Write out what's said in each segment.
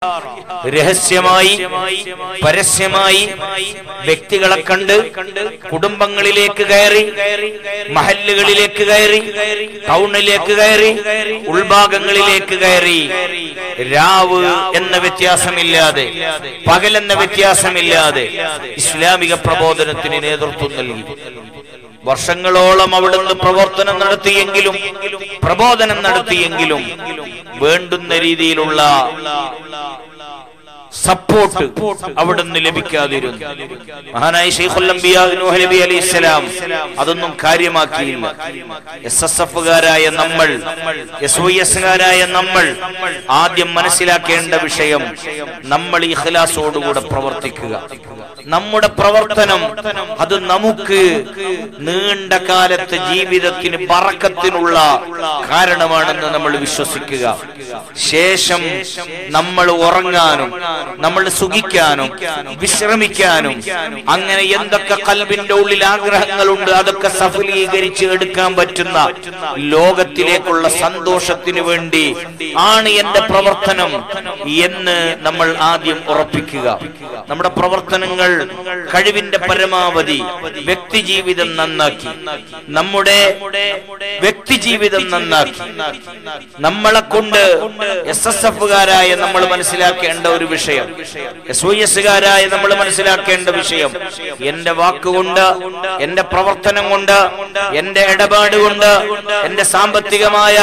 രഹസ്യമായി പരസ്യമായി വ്യക്തികളെ കണ്ട് കുടുംബങ്ങളിലേക്ക് കയറി മഹല്ലുകളിലേക്ക് കയറി ടൗണിലേക്ക് കയറി ഉൾഭാഗങ്ങളിലേക്ക് കയറി രാവ് എന്ന വ്യത്യാസമില്ലാതെ പകൽ എന്ന വ്യത്യാസമില്ലാതെ ഇസ്ലാമിക പ്രബോധനത്തിന് നേതൃത്വം നൽകി വർഷങ്ങളോളം അവിടുന്ന് പ്രവർത്തനം നടത്തിയെങ്കിലും പ്രബോധനം നടത്തിയെങ്കിലും വേണ്ടുന്ന രീതിയിലുള്ള സപ്പോർട്ട് അവിടുന്ന് ലഭിക്കാതിരുന്നു മഹാനായ ഷെയ്ഖുൽ അംബിയാ നൂഹ് നബി അലൈഹി സ്വലാം അതൊന്നും കാര്യമാക്കിയില്ല എസ് എസ് എഫുകാരായ നമ്മൾ എസ് വൈ എസ്കാരായ നമ്മൾ ആദ്യം മനസ്സിലാക്കേണ്ട വിഷയം നമ്മൾ ഇഖ്ലാസോടുകൂടെ പ്രവർത്തിക്കുക നമ്മുടെ പ്രവർത്തനം അത് നമുക്ക് നീണ്ട കാലത്തെ ജീവിതത്തിന് പറക്കത്തിനുള്ള കാരണമാണെന്ന് നമ്മൾ വിശ്വസിക്കുക ശേഷം നമ്മൾ ഉറങ്ങാനും നമ്മൾ സുഖിക്കാനും വിശ്രമിക്കാനും അങ്ങനെ എന്തൊക്കെ കൽബിന്റെ ഉള്ളിൽ ആഗ്രഹങ്ങളുണ്ട് അതൊക്കെ സഫലീകരിച്ച് എടുക്കാൻ പറ്റുന്ന ലോകത്തിലേക്കുള്ള സന്തോഷത്തിന് വേണ്ടി ആണ് എന്റെ പ്രവർത്തനം എന്ന് നമ്മൾ ആദ്യം ഉറപ്പിക്കുക നമ്മുടെ പ്രവർത്തനങ്ങൾ കഴിവിന്റെ പരമാവധി വ്യക്തി ജീവിതം നന്നാക്കി നമ്മുടെ വ്യക്തി ജീവിതം നന്നാക്കി നമ്മളെ കൊണ്ട് എസ് എസ് എഫുകാരായ നമ്മൾ മനസ്സിലാക്കേണ്ട ഒരു വിഷയം എസ് വൈ എസുകാരായ നമ്മൾ മനസ്സിലാക്കേണ്ട വിഷയം എന്റെ വാക്കുകൊണ്ട് എന്റെ പ്രവർത്തനം കൊണ്ട് എന്റെ ഇടപാട് കൊണ്ട് എന്റെ സാമ്പത്തികമായ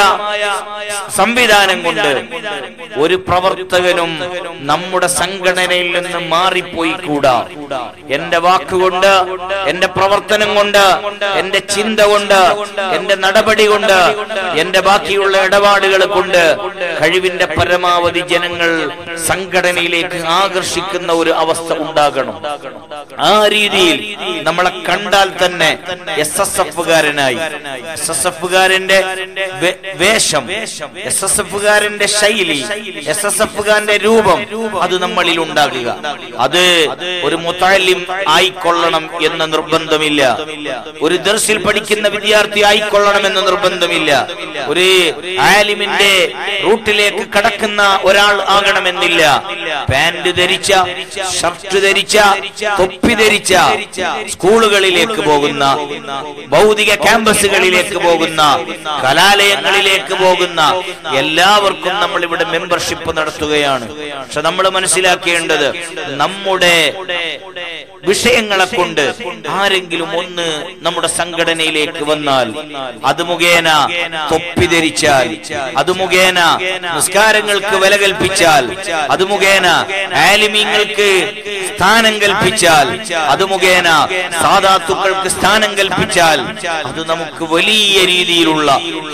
സംവിധാനം കൊണ്ട് ഒരു പ്രവർത്തകനും നമ്മുടെ സംഘടനയിൽ നിന്ന് മാറിപ്പോയി കൂടാ എന്റെ വാക്കുകൊണ്ട് എന്റെ പ്രവർത്തനം കൊണ്ട് എന്റെ ചിന്ത കൊണ്ട് എന്റെ നടപടി കൊണ്ട് എന്റെ ബാക്കിയുള്ള ഇടപാടുകൾ കൊണ്ട് കഴിവിന്റെ പരമാവധി ജനങ്ങൾ സംഘടനയിലേക്ക് ആകർഷിക്കുന്ന ഒരു അവസ്ഥ ഉണ്ടാകണം ആ രീതിയിൽ നമ്മളെ കണ്ടാൽ തന്നെ എസ് എസ് എഫുകാരനായി എസ് എസ് എഫുകാരന്റെ വേഷം എസ് എസ് എഫുകാരന്റെ ശൈലി എസ് എസ് എഫുകാരന്റെ രൂപം അത് നമ്മളിൽ ഉണ്ടാകുക അത് ഒരു മുത്താലിം ആയിക്കൊള്ളണം എന്ന നിർബന്ധമില്ല ഒരു ദർസിൽ പഠിക്കുന്ന വിദ്യാർത്ഥി ആയിക്കൊള്ളണം എന്ന നിർബന്ധമില്ല ഒരു ആലിമിന്റെ റൂട്ടിലേക്ക് കടക്കുന്ന ഒരാൾ ആകണമെന്നില്ല പാന്റ് ധരിച്ച ഷർട്ട് ധരിച്ച തൊപ്പി ധരിച്ച സ്കൂളുകളിലേക്ക് പോകുന്ന ഭൗതിക ക്യാമ്പസുകളിലേക്ക് പോകുന്ന കലാലയങ്ങളിലേക്ക് പോകുന്ന എല്ലാവർക്കും നമ്മൾ ഇവിടെ മെമ്പർഷിപ്പ് നടത്തുകയാണ് പക്ഷെ നമ്മൾ മനസ്സിലാക്കേണ്ടത് നമ്മുടെ വിഷയങ്ങളെ കൊണ്ട് ആരെങ്കിലും ഒന്ന് നമ്മുടെ സംഘടനയിലേക്ക് വന്നാൽ അത് മുഖേന തൊപ്പി ധരിച്ചാൽ അത് മുഖേന നിസ്കാരങ്ങൾക്ക് വില കൽപ്പിച്ചാൽ അത് മുഖേന ആലിമീങ്ങൾക്ക് സ്ഥാനം കൽപ്പിച്ചാൽ അത് മുഖേന സാധാത്തുക്കൾക്ക് സ്ഥാനം കൽപ്പിച്ചാൽ അത് നമുക്ക് വലിയ രീതിയിലുള്ള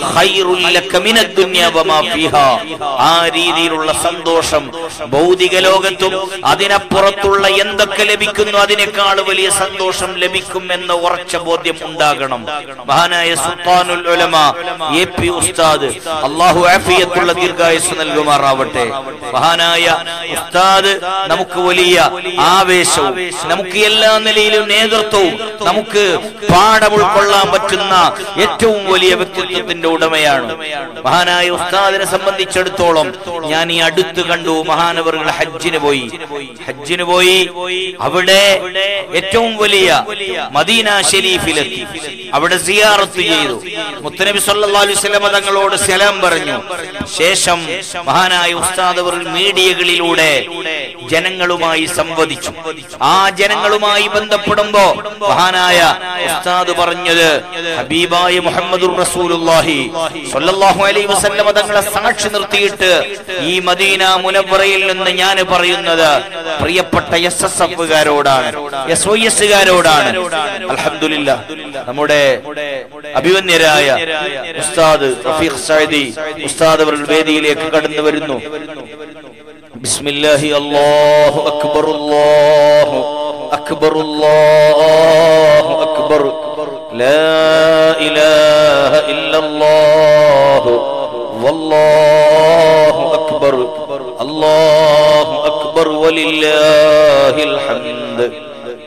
ആ രീതിയിലുള്ള സന്തോഷം ഭൗതിക ലോകത്തും അതിനപ്പുറത്തുള്ള എന്തൊക്കെ ലഭിക്കുന്നു അതിനേക്കാൾ വലിയ സന്തോഷം ലഭിക്കും എന്ന ഉറച്ച ബോധ്യം ഉണ്ടാകണം മഹാനായ സുൽത്താനുൽ ഉലമ എ പി ഉസ്താദ് അള്ളാഹു ആഫിയത്തുള്ള ദീർഘായുസ് നൽകുമാറാവട്ടെ മഹാനായ ഉസ്താദ് നമുക്ക് വലിയ ആവേശവും നമുക്ക് എല്ലാ നിലയിലും നേതൃത്വവും നമുക്ക് പാഠം ഉൾക്കൊള്ളാൻ പറ്റുന്ന ഏറ്റവും വലിയ വ്യക്തിത്വത്തിന്റെ ഉടമയാണ് മഹാനായ ഉസ്താദിനെ സംബന്ധിച്ചിടത്തോളം ഞാൻ ഈ അടുത്ത് കണ്ടു മഹാനവറുകൾ ഹജ്ജിന് പോയി ഹജ്ജിന് പോയി അവിടെ ഏറ്റവും വലിയ മദീന ഷെരീഫിലെത്തി അവിടെ സിയാറത്ത് ചെയ്തു മുത്തനബി സല്ലല്ലാഹു അലൈഹി വസല്ലം തങ്ങളോട് സലാം പറഞ്ഞു ശേഷം മഹാനായ ഉസ്താദ് അവർ മീഡിയകളിലൂടെ ജനങ്ങളുമായി സംവദിച്ചു ആ ജനങ്ങളുമായി ബന്ധപ്പെടുമ്പോ മഹാനായ ഉസ്താദ് പറഞ്ഞത് ഹബീബായ മുഹമ്മദുർ റസൂലുള്ളാഹി സ്വല്ലല്ലാഹു അലൈഹി വസല്ലം തങ്ങളെ സാക്ഷി നിർത്തിയിട്ട് ഈ മദീന മുനവ്വറയിൽ നിന്ന് ഞാൻ പറയുന്നത് പ്രിയപ്പെട്ട എസ് എസ് എഫുകാരോടാണ് എസ് വൈ എസുകാരോടാണ് അൽഹംദുലില്ല നമ്മുടെ അഭിമന്യരായ ഉസ്താദ് റഫീഖ് സൈദി ഉസ്താദ് അവർ വേദിയിലേക്ക് കടന്നു വരുന്നു ബിസ്മില്ലാഹി അല്ലാഹു അക്ബർ അല്ലാഹു അക്ബർ അല്ലാഹു അക്ബർ ലാ ഇലാഹ ഇല്ലല്ലാഹു വല്ലാഹു അക്ബർ അല്ലാഹു അക്ബർ വലില്ലാഹിൽ ഹംദ്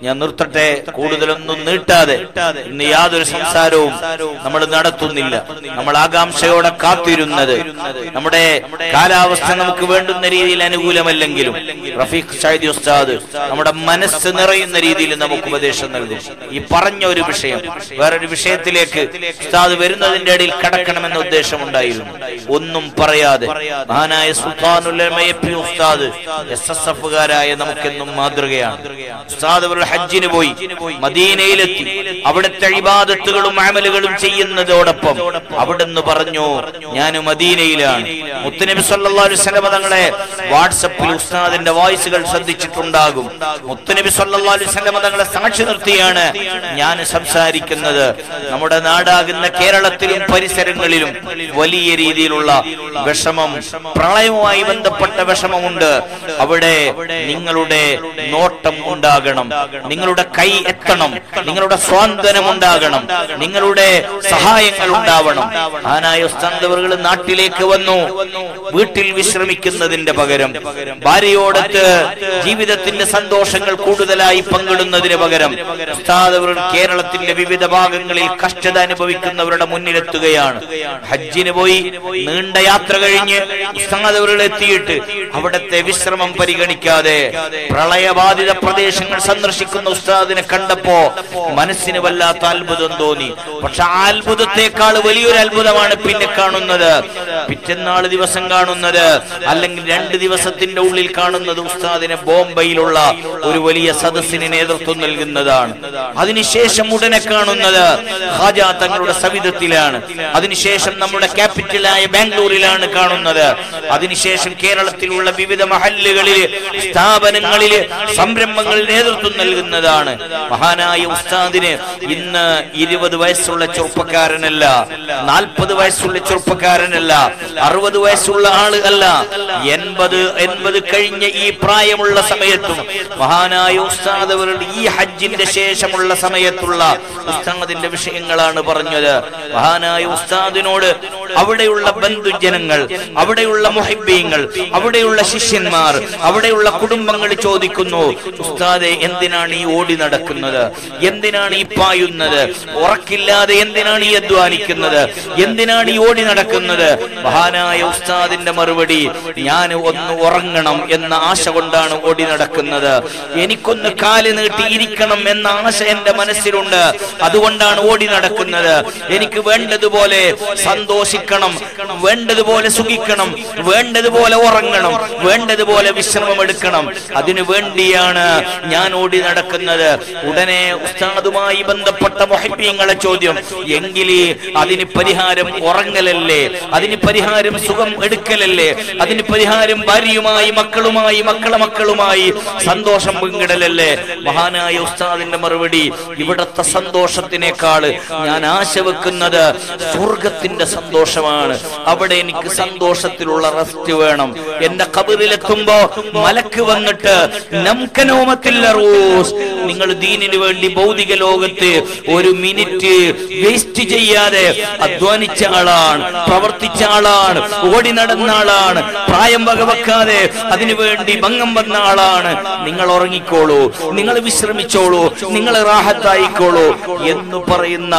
ഞാൻ നിർത്തട്ടെ കൂടുതലൊന്നും നീട്ടാതെ ഇന്ന് യാതൊരു സംസാരവും നമ്മൾ നടത്തുന്നില്ല നമ്മൾ ആകാംക്ഷയോടെ കാത്തിരുന്നത് നമ്മുടെ കാലാവസ്ഥ നമുക്ക് വേണ്ടുന്ന രീതിയിൽ അനുകൂലമല്ലെങ്കിലും റഫീഖ് ഷാഹിദി ഉസ്താദ് നമ്മുടെ മനസ്സ് നിറയുന്ന രീതിയിൽ നമുക്ക് ഉപദേശം നൽകും ഈ പറഞ്ഞ ഒരു വിഷയം വേറൊരു വിഷയത്തിലേക്ക് ഉസ്താദ് വരുന്നതിന്റെ ഇടയിൽ കടക്കണമെന്ന ഉദ്ദേശമുണ്ടായിരുന്നു ഒന്നും പറയാതെ മഹാനായ സുൽത്താനുല്ലമയെ പി ഉസ്താദ് എസ് എസ് എഫുകാരായ നമുക്കെന്നും മാതൃകയാണ് ഉസ്താദ് ഒരു ഹജ്ജിന് പോയി മദീനയിലെത്തി അവിടുത്തെ ഇബാദത്തുകളും അമലുകളും ചെയ്യുന്നതോടൊപ്പം അവിടുന്ന് പറഞ്ഞു ഞാൻ മദീനയിലാണ് മുത്തുനബി സല്ലല്ലാഹു അലൈഹി വസല്ലം തങ്ങളെ വാട്സപ്പിൽ ഉസ്താദിന്റെ വോയിസുകൾ ശ്രദ്ധിച്ചിട്ടുണ്ടാകും മുത്തുനബി സല്ലല്ലാഹു അലൈഹി വസല്ലം തങ്ങളെ സാക്ഷി നിർത്തിയാണ് ഞാൻ സംസാരിക്കുന്നത് നമ്മുടെ നാടാകുന്ന കേരളത്തിലും പരിസരങ്ങളിലും വലിയ രീതിയിലുള്ള വിഷമം പ്രളയവുമായി ബന്ധപ്പെട്ട വിഷമമുണ്ട് അവിടെ നിങ്ങളുടെ നോട്ടം ഉണ്ടാകണം നിങ്ങളുടെ കൈ എത്തണം നിങ്ങളുടെ സ്വാന്തനം ഉണ്ടാകണം നിങ്ങളുടെ സഹായങ്ങൾ ഉണ്ടാവണം ആനായ ഉസ്താന്തവറുകൾ നാട്ടിലേക്ക് വന്നു വീട്ടിൽ വിശ്രമിക്കുന്നതിന്റെ പകരം ഭാര്യയോടൊത്ത് ജീവിതത്തിന്റെ സന്തോഷങ്ങൾ കൂടുതലായി പങ്കിടുന്നതിന് പകരം ഉസ്താദവർ കേരളത്തിന്റെ വിവിധ ഭാഗങ്ങളിൽ കഷ്ടത അനുഭവിക്കുന്നവരുടെ മുന്നിലെത്തുകയാണ് ഹജ്ജിന് പോയി നീണ്ട യാത്ര കഴിഞ്ഞ് ഉസ്താദവറുകൾ എത്തിയിട്ട് അവിടത്തെ വിശ്രമം പരിഗണിക്കാതെ പ്രളയബാധിത പ്രദേശങ്ങൾ സന്ദർശിക്കുന്ന ഉസ്താദിനെ കണ്ടപ്പോ മനസ്സിന് വല്ലാത്ത അത്ഭുതം തോന്നി പക്ഷെ ആ അത്ഭുതത്തെക്കാൾ വലിയൊരു അത്ഭുതമാണ് പിന്നെ കാണുന്നത് പിറ്റന്നാൾ ദിവസം കാണുന്നത് അല്ലെങ്കിൽ രണ്ട് ദിവസത്തിന്റെ ഉള്ളിൽ കാണുന്നത് ഉസ്താദിനെ ബോംബെയിലുള്ള ഒരു വലിയ സദസ്സിന് നേതൃത്വം നൽകുന്നതാണ് അതിനുശേഷം ഉടനെ കാണുന്നത് ഹാജ തങ്ങളുടെ സവിധത്തിലാണ് അതിനുശേഷം നമ്മുടെ ക്യാപിറ്റലായ ബാംഗ്ലൂരിലാണ് കാണുന്നത് അതിനുശേഷം കേരളത്തിലുള്ള വിവിധ മഹല്ലുകളിൽ സ്ഥാപനങ്ങളിൽ സംരംഭങ്ങളിൽ നേതൃത്വം നൽകുന്നതാണ് മഹാനായ ഉസ്താദിന് ഇന്ന് ഇരുപത് വയസ്സുള്ള ചെറുപ്പക്കാരനല്ല നാൽപ്പത് വയസ്സുള്ള ചെറുപ്പക്കാരനല്ല അറുപത് വയസ്സുള്ള ആള് അല്ല എൺപത് എൺപത് കഴിഞ്ഞ ഈ പ്രായമുള്ള സമയത്തും മഹാനായ ഉസ്താദ് അവരുടെ ഈ ഹജ്ജിന്റെ ശേഷമുള്ള സമയത്തുള്ള ഉസ്താദിന്റെ വിഷയങ്ങളാണ് പറഞ്ഞത് മഹാനായ ഉസ്താദിനോട് അവിടെയുള്ള ബന്ധുജനങ്ങൾ അവിടെയുള്ള മുഹിബീങ്ങൾ അവിടെയുള്ള ശിഷ്യന്മാർ അവിടെയുള്ള കുടുംബങ്ങൾ ചോദിക്കുന്നു ഉസ്താദെ എന്തിനാണ് ഈ ഓടി നടക്കുന്നത് എന്തിനാണ് ഈ പായുന്നത് ഉറക്കില്ലാതെ എന്തിനാണ് ഈ അധ്വാനിക്കുന്നത് എന്തിനാണ് ഈ ഓടി നടക്കുന്നത് മഹാനായ ഉസ്താദിന്റെ മറുപടി ഞാൻ ഒന്ന് ഉറങ്ങണം എന്ന ആശ കൊണ്ടാണ് ഓടി നടക്കുന്നത് എനിക്കൊന്ന് കാല് നീട്ടി ഇരിക്കണം എന്ന ആശ എന്റെ മനസ്സിലുണ്ട് അതുകൊണ്ടാണ് ഓടി നടക്കുന്നത് എനിക്ക് വേണ്ടതുപോലെ സന്തോഷിക്കണം വേണ്ടതുപോലെ സുഖിക്കണം വേണ്ടതുപോലെ ഉറങ്ങണം വേണ്ടതുപോലെ വിശ്രമം എടുക്കണം അതിനു വേണ്ടിയാണ് ഞാൻ ഓടി നടക്കുന്നത് ഉടനെ ഉസ്താദുമായി ബന്ധപ്പെട്ട മൊഹബീങ്ങളെ ചോദ്യം എങ്കിൽ അതിന് പരിഹാരം ഉറങ്ങലല്ലേ അതിന് പരിഹാരം സുഖം എടുക്കലല്ലേ അതിന് പരിഹാരം ഭാര്യയുമായി മക്കളുമായി മക്കളെ മക്കളുമായി സന്തോഷം പങ്കിടലല്ലേ മഹാനായ ഉസ്താദിന്റെ മറുപടി ഇവിടത്തെ സന്തോഷത്തിനേക്കാൾ ഞാൻ ആശ വെക്കുന്നത് സ്വർഗത്തിന്റെ സന്തോഷമാണ് അവിടെ എനിക്ക് സന്തോഷത്തിലുള്ള റെസ്റ്റ് വേണം എന്റെ കബറിലെത്തുമ്പോ മലക്ക് വന്നിട്ട് നംകനോമത്തില്ല റൂസ് നിങ്ങൾ ദീനിനു വേണ്ടി ഭൗതിക ലോകത്ത് ഒരു മിനിറ്റ് വേസ്റ്റ് ചെയ്യാതെ അധ്വാനിച്ച ആളാണ് പ്രവർത്തിച്ച ആളാണ് ഓടി നടന്ന ആളാണ് പ്രായം വകവെക്കാതെ അതിനുവേണ്ടി ഭംഗം വന്ന ആളാണ് നിങ്ങൾ ഉറങ്ങിക്കോളൂ നിങ്ങൾ വിശ്രമിച്ചോളൂ നിങ്ങൾ റാഹത്തായിക്കോളൂ എന്ന് പറയുന്ന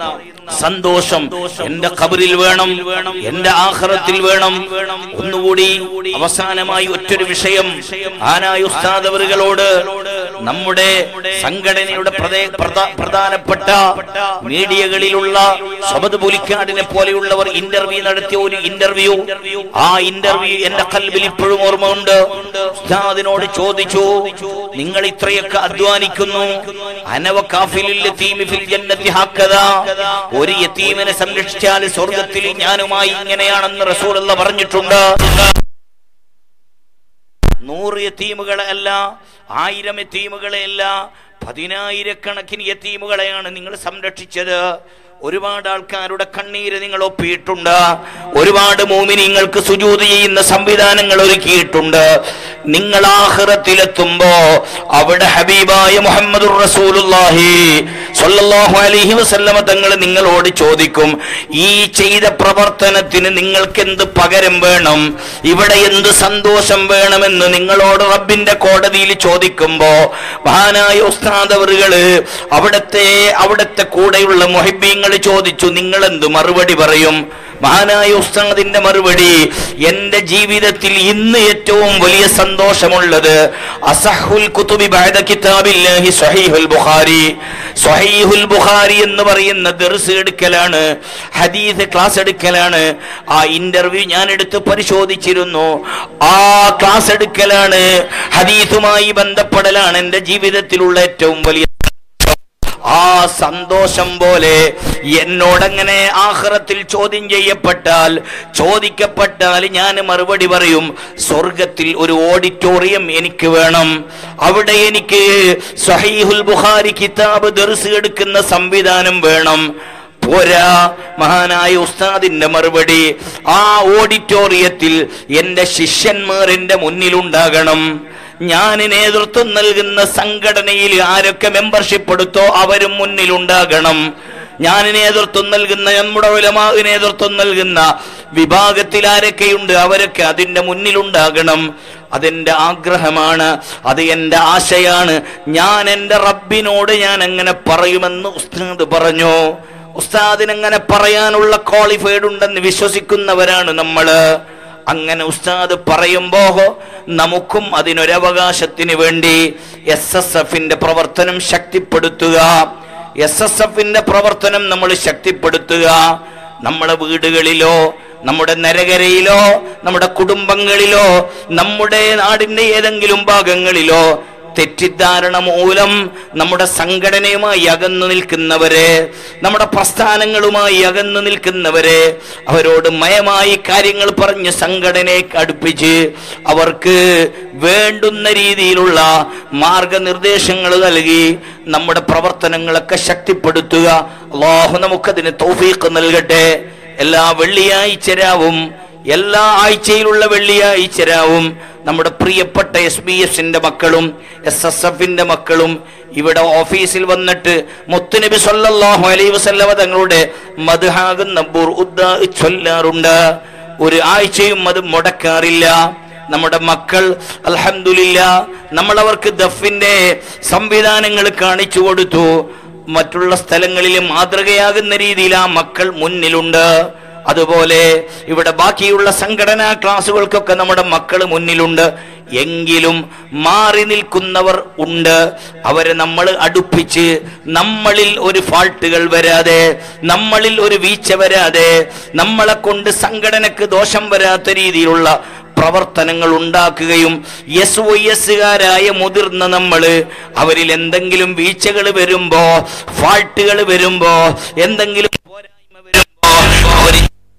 സന്തോഷം എന്റെ കബറിൽ വേണം എന്റെ ആഹ്റത്തിൽ വേണം ഒന്നുകൂടി അവസാനമായി ഒറ്റൊരു വിഷയം ആനായ ഉസ്താദവറുകളോട് നമ്മുടെ സംഘടനയുടെ പ്രദേ- പ്രധാ- പ്രധാനപ്പെട്ട മീഡിയകളിലുള്ള സ്വബത് പുലിക്കാടിനെ പോലെയുള്ളവർ ഇന്റർവ്യൂ നടത്തിയ ഒരു ഇന്റർവ്യൂ ആ ഇന്റർവ്യൂ എന്റെ കൽബിൽ ഇപ്പോഴും ഓർമ്മയുണ്ട് ഉസ്താദിനോട് ചോദിച്ചു നിങ്ങൾ ഇത്രയൊക്കെ അധ്വാനിക്കുന്നു അനവ കാഫിലിൽ യതീമി ഫിൽ ജന്നത്തി ഹാക്കദാ ഒരു യതീമിനെ സംരക്ഷിച്ചാൽ സ്വർഗത്തിൽ ഞാനുമായി ഇങ്ങനെയാണെന്ന് റസൂലുള്ള പറഞ്ഞിട്ടുണ്ട് നൂറ് യത്തീമുകളെ അല്ല ആയിരം യത്തീമുകളെ അല്ല പതിനായിരക്കണക്കിന് യത്തീമുകളെയാണ് നിങ്ങൾ സംരക്ഷിച്ചത് ഒരുപാട് ആൾക്കാരുടെ കണ്ണീര് നിങ്ങൾ ഒപ്പിയിട്ടുണ്ട് ഒരുപാട് മോമിനിങ്ങൾക്ക് സുജൂത് ചെയ്യുന്ന സംവിധാനങ്ങൾ ഒരുക്കിയിട്ടുണ്ട് നിങ്ങൾ ആഹ്റത്തിലെത്തുമ്പോ അവിടെ ഹബീബായ മുഹമ്മദ് റസൂലുള്ളാഹി സല്ലല്ലാഹു അലൈഹി വസല്ലമ തങ്ങൾ നിങ്ങളോട് ചോദിക്കും ഈ ചെയ്ത പ്രവർത്തനത്തിന് നിങ്ങൾക്ക് എന്ത് പകരം വേണം ഇവിടെ എന്ത് സന്തോഷം വേണമെന്ന് നിങ്ങളോട് റബ്ബിന്റെ കോടതിയിൽ ചോദിക്കുമ്പോ മഹാനായ ഉസ്താദ് അവറുകള് അവിടത്തെ അവിടത്തെ കൂടെയുള്ള മൊഹിബീങ്ങൾ ചോദിച്ചു നിങ്ങൾ എന്ത് മറുപടി പറയും മഹാനായ ഉസ്താദിന്റെ മറുപടി എന്റെ ജീവിതത്തിൽ ഇന്ന് ഏറ്റവും വലിയ സന്തോഷമുള്ളത് അസഹുൽ കുതുബി ബഅദ കിതാബില്ലാഹി സ്വഹീഹുൽ ബുഖാരി സ്വഹീഹുൽ ബുഖാരി എന്ന് പറയുന്ന ദർസ് എടുക്കലാണ് ഹദീസ് ക്ലാസ് എടുക്കലാണ് ആ ഇന്റർവ്യൂ ഞാൻ എടുത്ത് പരിശോധിച്ചിരുന്നു ആ ക്ലാസ് എടുക്കലാണ് ഹദീസുമായി ബന്ധപ്പെടലാണ് എന്റെ ജീവിതത്തിലുള്ള ഏറ്റവും വലിയ ആ സന്തോഷം പോലെ എന്നോടങ്ങനെ ആഹ്റത്തിൽ ചോദ്യം ചെയ്യപ്പെട്ടാൽ ചോദിക്കപ്പെട്ടാൽ ഞാൻ മറുപടി പറയും സ്വർഗത്തിൽ ഒരു ഓഡിറ്റോറിയം എനിക്ക് വേണം അവിടെ എനിക്ക് സഹീഹുൽ ബുഖാരി കിതാബ് ദർസ് എടുക്കുന്ന സംവിധാനം വേണം പോരാ മഹാനായ ഉസ്താദിന്റെ മറുപടി ആ ഓഡിറ്റോറിയത്തിൽ എന്റെ ശിഷ്യന്മാർ എന്റെ മുന്നിലുണ്ടാകണം ഞാൻ നേതൃത്വം നൽകുന്ന സംഘടനയിൽ ആരൊക്കെ മെമ്പർഷിപ്പ് എടുത്തോ അവരും മുന്നിലുണ്ടാകണം ഞാൻ നേതൃത്വം നൽകുന്ന നമ്മുടെ ഉലമാ നേതൃത്വം നൽകുന്ന വിഭാഗത്തിൽ ആരൊക്കെയുണ്ട് അവരൊക്കെ അതിന്റെ മുന്നിലുണ്ടാകണം അതെന്റെ ആഗ്രഹമാണ് അത് എന്റെ ആശയാണ് ഞാൻ എന്റെ റബ്ബിനോട് ഞാൻ എങ്ങനെ പറയുമെന്ന് ഉസ്താദ് പറഞ്ഞു ഉസ്താദിന് അങ്ങനെ പറയാനുള്ള ക്വാളിഫൈഡ് ഉണ്ടെന്ന് വിശ്വസിക്കുന്നവരാണ് നമ്മള് അങ്ങനെ ഉസ്താദ് പറയുമ്പോ നമുക്കും അതിനൊരവകാശത്തിന് വേണ്ടി എസ് എസ് എഫിന്റെ പ്രവർത്തനം ശക്തിപ്പെടുത്തുക എസ് എസ് എഫിന്റെ പ്രവർത്തനം നമ്മൾ ശക്തിപ്പെടുത്തുക നമ്മുടെ വീടുകളിലോ നമ്മുടെ നരകരയിലോ നമ്മുടെ കുടുംബങ്ങളിലോ നമ്മുടെ നാടിന്റെ ഏതെങ്കിലും ഭാഗങ്ങളിലോ തെറ്റിദ്ധാരണ മൂലം നമ്മുടെ സംഘടനയുമായി അകന്നു നിൽക്കുന്നവരെ നമ്മുടെ പ്രസ്ഥാനങ്ങളുമായി അകന്നു നിൽക്കുന്നവരെ അവരോട് മയമായി കാര്യങ്ങൾ പറഞ്ഞ് സംഘടനയെ അടുപ്പിച്ച് അവർക്ക് വേണ്ടുന്ന രീതിയിലുള്ള മാർഗനിർദ്ദേശങ്ങൾ നൽകി നമ്മുടെ പ്രവർത്തനങ്ങളൊക്കെ ശക്തിപ്പെടുത്തുക അള്ളാഹു നമുക്കതിന് തൗഫീഖ് നൽകട്ടെ എല്ലാ വെള്ളിയാഴ്ച രാവും എല്ലാ ആഴ്ചയിലുള്ള വെള്ളിയാഴ്ച രാവും നമ്മുടെ പ്രിയപ്പെട്ട എസ് ബി എസിന്റെ മക്കളും എസ് എസ് എഫിന്റെ മക്കളും ഇവിടെ ഓഫീസിൽ വന്നിട്ട് മുത്തുനബി സല്ലല്ലാഹു അലൈഹി വസല്ലമ തങ്ങളുടെ മദ്ഹാകും നബൂർ ഉദ്ദ ചൊല്ലാറുണ്ട് ഒരു ആഴ്ചയും അത് മുടക്കാറില്ല നമ്മുടെ മക്കൾ അൽഹംദുലില്ല നമ്മൾ അവർക്ക് ദഫിന്റെ സംവിധാനങ്ങൾ കാണിച്ചു കൊടുത്തു മറ്റുള്ള സ്ഥലങ്ങളിൽ മാതൃകയാകുന്ന രീതിയിൽ ആ മക്കൾ മുന്നിലുണ്ട് അതുപോലെ ഇവിടെ ബാക്കിയുള്ള സംഘടനാ ക്ലാസ്സുകൾക്കൊക്കെ നമ്മുടെ മക്കൾ മുന്നിലുണ്ട് എങ്കിലും മാറി നിൽക്കുന്നവർ ഉണ്ട് അവരെ നമ്മൾ അടുപ്പിച്ച് നമ്മളിൽ ഒരു ഫാൾട്ടുകൾ വരാതെ നമ്മളിൽ ഒരു വീഴ്ച വരാതെ നമ്മളെ കൊണ്ട് സംഘടനക്ക് ദോഷം വരാത്ത രീതിയിലുള്ള പ്രവർത്തനങ്ങൾ ഉണ്ടാക്കുകയും എസ് ഒ എസുകാരായ മുതിർന്ന നമ്മള് അവരിൽ എന്തെങ്കിലും വീഴ്ചകൾ വരുമ്പോ ഫാൾട്ടുകൾ വരുമ്പോ എന്തെങ്കിലും പോരായ്മ വരുമ്പോ അവര്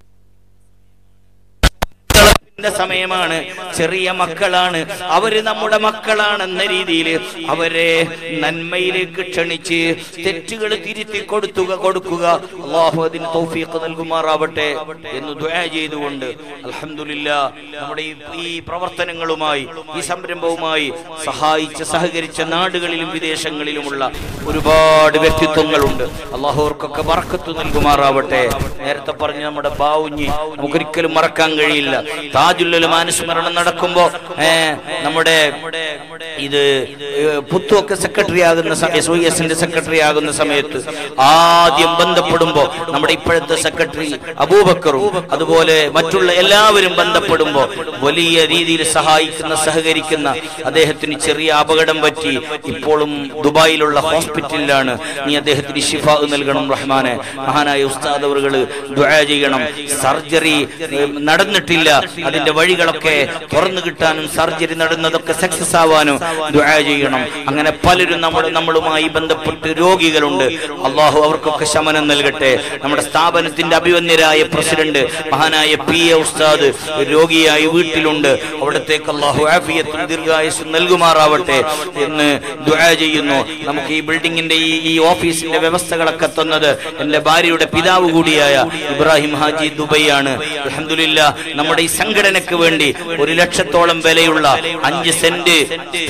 ത്തിന്റെ സമയമാണ് ചെറിയ മക്കളാണ് അവര് നമ്മുടെ മക്കളാണെന്ന രീതിയിൽ അവരെ നന്മയിലേക്ക് ക്ഷണിച്ച് തെറ്റുകൾ തിരുത്തി കൊടുത്തുക കൊടുക്കുക അള്ളാഹു അതിന് തൗഫീഖ് നൽകുമാറാവട്ടെ എന്ന് ദുആ ചെയ്തുകൊണ്ട് അൽഹംദുലില്ല നമ്മുടെ ഈ- ഈ പ്രവർത്തനങ്ങളുമായി ഈ സംരംഭവുമായി സഹായിച്ച സഹകരിച്ച നാടുകളിലും വിദേശങ്ങളിലുമുള്ള ഒരുപാട് വ്യക്തിത്വങ്ങളുണ്ട് അള്ളാഹു അവർക്കൊക്കെ വറക്കത്ത് നൽകുമാറാവട്ടെ നേരത്തെ പറഞ്ഞ നമ്മുടെ ബാവുഞ്ഞി നമുക്കൊരിക്കലും മറക്കാൻ കഴിയില്ല താജുല്ലുലം അനുസ്മരണം നടക്കുമ്പോ ഏ, നമ്മുടെ ഇത് ഏ, പുത്തുവൊക്കെ സെക്രട്ടറി ആകുന്ന എസ് വൈ എസിന്റെ സെക്രട്ടറി ആകുന്ന സമയത്ത് ആദ്യം ബന്ധപ്പെടുമ്പോ നമ്മുടെ ഇപ്പോഴത്തെ സെക്രട്ടറി അബൂബക്കറും അതുപോലെ മറ്റുള്ള എല്ലാവരും ബന്ധപ്പെടുമ്പോ വലിയ രീതിയിൽ സഹായിക്കുന്ന സഹകരിക്കുന്ന അദ്ദേഹത്തിന് ചെറിയ അപകടം പറ്റി ഇപ്പോഴും ദുബായിലുള്ള ഹോസ്പിറ്റലിലാണ് നീ അദ്ദേഹത്തിന് ഷിഫ നൽകണം റഹ്മാനെ മഹാനായ ഉസ്താദ് അവറുകള് ദുആ ചെയ്യണം സർജറി ഏഹ്, നടന്നിട്ടില്ല അതിന്റെ വഴികളൊക്കെ തുറന്നു കിട്ടാനും സർജറി നടന്നതൊക്കെ സക്സസ് ആവാനും ദുആ ചെയ്യണം അങ്ങനെ പലരും നമ്മുടെ നമ്മളുമായി ബന്ധപ്പെട്ട് രോഗികളുണ്ട് അള്ളാഹു അവർക്കൊക്കെ ശമനം നൽകട്ടെ നമ്മുടെ സ്ഥാപനത്തിന്റെ അഭിവന്യരായ പ്രസിഡന്റ് മഹാനായ പി എ ഉസ്താദ് രോഗിയായി വീട്ടിലുണ്ട് അവിടത്തേക്ക് അള്ളാഹു ആഫിയത്തും ദീർഘായുസും നൽകുമാറാവട്ടെ എന്ന് ദുആ ചെയ്യുന്നു നമുക്ക് ഈ ബിൽഡിങ്ങിന്റെ ഈ ഈ ഓഫീസിന്റെ വ്യവസ്ഥകളൊക്കെ തന്നത് എന്റെ ഭാര്യയുടെ പിതാവ് കൂടിയായ ഇബ്രാഹിം ഹാജി ദുബൈയാണ് അൽഹംദുലില്ലാ നമ്മുടെ ഈ സംഘടനയ്ക്ക് വേണ്ടി ഒരു ലക്ഷത്തോളം വിലയുള്ള അഞ്ച് സെന്റ് സ്ഥലം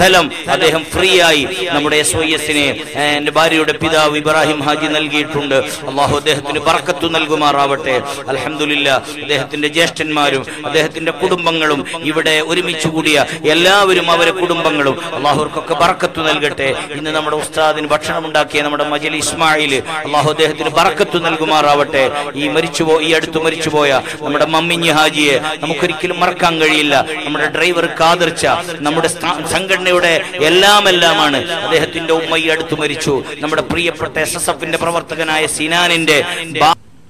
സ്ഥലം അദ്ദേഹം ഫ്രീ ആയി നമ്മുടെ എസ് വൈ എസിനെ എന്റെ ഭാര്യയുടെ പിതാവ് ഇബ്രാഹിം ഹാജി നൽകിയിട്ടുണ്ട് അള്ളാഹു അദ്ദേഹത്തിന് ബർക്കത്ത് നൽകുമാറാവട്ടെ അലഹമില്ല അദ്ദേഹത്തിന്റെ ജ്യേഷ്ഠന്മാരും അദ്ദേഹത്തിന്റെ കുടുംബങ്ങളും ഇവിടെ ഒരുമിച്ച് കൂടിയ എല്ലാവരും അവരെ കുടുംബങ്ങളും അള്ളാഹുർക്കൊക്കെ ബർക്കത്ത് നൽകട്ടെ ഇന്ന് നമ്മുടെ ഉസ്താദിന് ഭക്ഷണം ഉണ്ടാക്കിയ നമ്മുടെ മജൽ ഇസ്മായിൽ അള്ളാഹു അദ്ദേഹത്തിന് ബർക്കത്ത് നൽകുമാറാവട്ടെ ഈ മരിച്ചുപോ ഈ അടുത്ത് മരിച്ചുപോയ നമ്മുടെ മമ്മിഞ്ഞി ഹാജിയെ നമുക്കൊരിക്കലും മറക്കാൻ കഴിയില്ല നമ്മുടെ ഡ്രൈവർ കാതിർച്ച നമ്മുടെ സ്ഥാ- സംഘടനയുടെ എല്ലാം എല്ലാമാണ് അദ്ദേഹത്തിന്റെ ഉമ്മ ഈ അടുത്ത് മരിച്ചു നമ്മുടെ പ്രിയപ്പെട്ട എസ് എസ് എഫിന്റെ പ്രവർത്തകനായ സിനാനിന്റെ ബാ-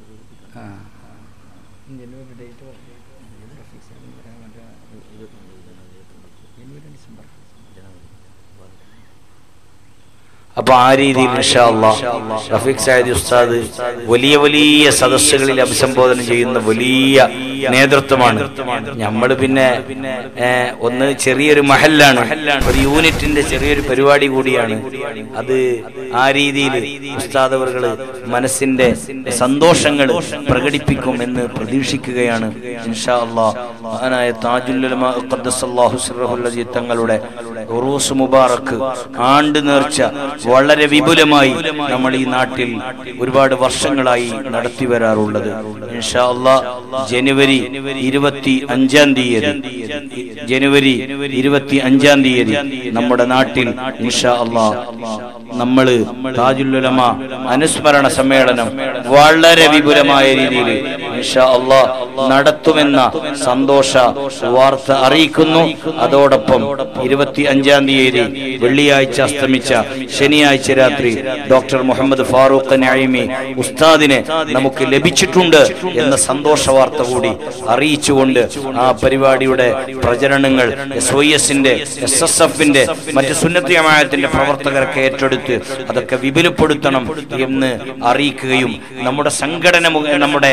അപ്പൊ ആ രീതിയിൽ ഇൻഷാ അല്ലാഹ് റഫീഖ് സായദി ഉസ്താദ് വലിയ വലിയ സദസ്സുകളിൽ അഭിസംബോധന ചെയ്യുന്ന വലിയ നേതൃത്വമാണ് നമ്മൾ പിന്നെ ഏ, ഒന്ന് ചെറിയൊരു മഹല്ലാണ് ഒരു യൂണിറ്റിന്റെ ചെറിയൊരു പരിപാടി കൂടിയാണ് അത് ആ രീതിയിൽ ഉസ്താദ് അവർകള് മനസ്സിന്റെ സന്തോഷങ്ങൾ പ്രകടിപ്പിക്കും എന്ന് പ്രതീക്ഷിക്കുകയാണ് ഇൻഷാ അല്ലാഹ് മഹാനായ താജുല്ലുലമ ഖദ്ദസല്ലാഹു സിർറഹുൽ അസീസ് തങ്ങളുടെ ഉറൂസ് മുബാറക്ക് ആണ്ട് നേർച്ച വളരെ വിപുലമായി നമ്മൾ ഈ നാട്ടിൽ ഒരുപാട് വർഷങ്ങളായി നടത്തി വരാറുള്ളത് ഇൻഷാ അല്ലാഹ് ജനുവരി ഇരുപത്തി അഞ്ചാം തീയതി ജനുവരി ഇരുപത്തി അഞ്ചാം തീയതി നമ്മുടെ നാട്ടിൽ ഇൻഷാ അല്ലാഹ് നമ്മള് താജുല്ലുലമ അനുസ്മരണ സമ്മേളനം വളരെ വിപുലമായ രീതിയിൽ ഇൻഷാ അല്ലാഹ് നടത്തുമെന്ന സന്തോഷ വാർത്ത അറിയിക്കുന്നു അതോടൊപ്പം ഇരുപത്തി അഞ്ചാം തീയതി വെള്ളിയാഴ്ച അസ്തമിച്ച ശനിയാഴ്ച രാത്രി ഡോക്ടർ മുഹമ്മദ് ഫാറൂഖ് നഈമി ഉസ്താദിനെ നമുക്ക് ലഭിച്ചിട്ടുണ്ട് എന്ന സന്തോഷ വാർത്ത കൂടി അറിയിച്ചുകൊണ്ട് ആ പരിപാടിയുടെ പ്രചരണങ്ങൾ എസ് വൈ എസിന്റെ എസ് എസ് എഫിന്റെ മറ്റ് സുന്നത്തിയമായത്തിന്റെ പ്രവർത്തകരൊക്കെ ഏറ്റെടുത്ത് അതൊക്കെ വിപുലപ്പെടുത്തണം എന്ന് അറിയിക്കുകയും നമ്മുടെ സംഘടന മുഖ- നമ്മുടെ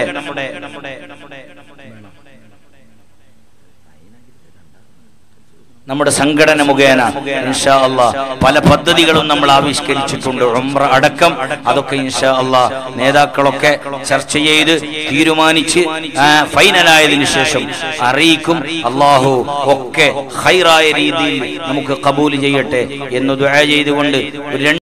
നമ്മുടെ സംഘടന മുഖേന ഇൻഷാ അള്ളാ പല പദ്ധതികളും നമ്മൾ ആവിഷ്കരിച്ചിട്ടുണ്ട് ഉംറ അടക്കം അതൊക്കെ ഇൻഷാ അള്ളാ നേതാക്കളൊക്കെ ചർച്ച ചെയ്ത് തീരുമാനിച്ച് ആ, ഫൈനലായതിനു ശേഷം അറിയിക്കും അള്ളാഹു ഒക്കെ ഹൈറായ രീതിയിൽ നമുക്ക് കബൂൽ ചെയ്യട്ടെ എന്ന് ദുആ ചെയ്തുകൊണ്ട് ഒരു രണ്ട്